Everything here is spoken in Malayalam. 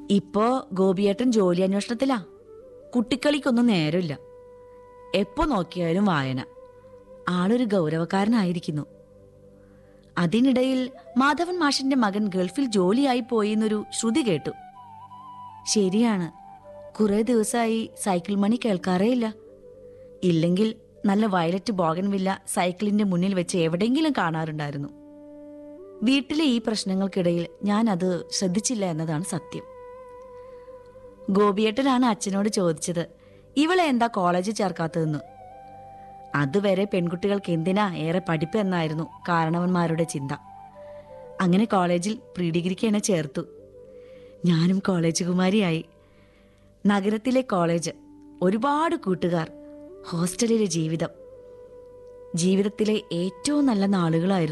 ഇപ്പോ ഗോപിയേട്ടൻ ജോലി അന്വേഷണത്തിലാ കുട്ടിക്കളിക്കൊന്നും നേരമില്ല എപ്പോ നോക്കിയാലും വായന ആളൊരു ഗൗരവക്കാരനായിരിക്കുന്നു അതിനിടയിൽ മാധവൻ മാഷിന്റെ മകൻ ഗൾഫിൽ ജോലിയായി പോയി എന്നൊരു ശ്രുതി കേട്ടു ശരിയാണ് കുറെ ദിവസമായി സൈക്കിൾ മണി കേൾക്കാറേയില്ല ഇല്ലെങ്കിൽ നല്ല വയലറ്റ് ബോഗൻവില്ല സൈക്കിളിന്റെ മുന്നിൽ വെച്ച് എവിടെയെങ്കിലും കാണാറുണ്ടായിരുന്നു വീട്ടിലെ ഈ പ്രശ്നങ്ങൾക്കിടയിൽ ഞാൻ അത് ശ്രദ്ധിച്ചില്ല എന്നതാണ് സത്യം ഗോപിയേട്ടനാണ് അച്ഛനോട് ചോദിച്ചത് ഇവളെ എന്താ കോളേജിൽ ചേർക്കാത്തതെന്ന് അതുവരെ പെൺകുട്ടികൾക്ക് എന്തിനാ ഏറെ പഠിപ്പ് എന്നായിരുന്നു കാരണവന്മാരുടെ ചിന്ത അങ്ങനെ കോളേജിൽ പ്രീ ഡിഗ്രിക്ക് എന്നെ ചേർത്തു ഞാനും കോളേജ് കുമാരിയായി നഗരത്തിലെ കോളേജ് ഒരുപാട് കൂട്ടുകാർ ഹോസ്റ്റലിലെ ജീവിതം ജീവിതത്തിലെ ഏറ്റവും നല്ല നാളുകളായിരുന്നു